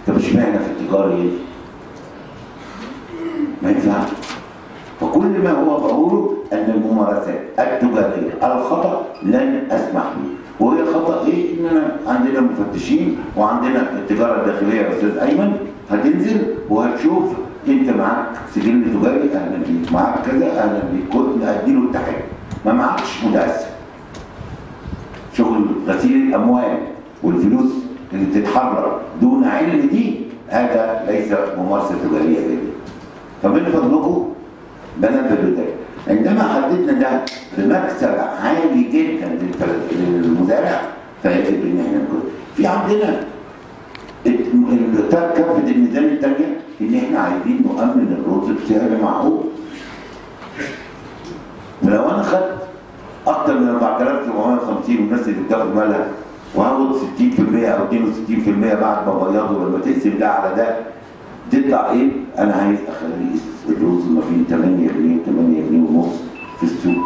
طب اشمعنى في التجاره ايه؟ ما ينفعش فكل ما هو بقوله ان الممارسات التجاريه الخطا لن اسمح به وهي خطا ايه؟ اننا عندنا مفتشين وعندنا التجاره الداخليه يا استاذ ايمن هتنزل وهتشوف انت معاك سجل تجاري اهلا بيك معاك كذا اهلا بيك كل اديله التحيه ما معكش متاسف شغل غسيل الاموال والفلوس اللي بتتحرك دون علم دي هذا ليس ممارسه تجاريه جيده فمن فضلكم بنبه بذلك عندما حددنا ده بمكسب عالي جدا للفل- للمزارع فيجب ان احنا نكون في عندنا الت- ال- كافه الميزان الثانيه ان احنا عايزين نؤمن الرز بسعر معقول ولو انا خدت اكتر من 4750 والناس اللي بتاخد مالها وهاخد 60% او 62% بعد ما بيضه لما تقسم ده على ده تطلع ايه؟ انا عايز اخلي الرز ما بين 8 جنيه 8 جنيه ونص في السوق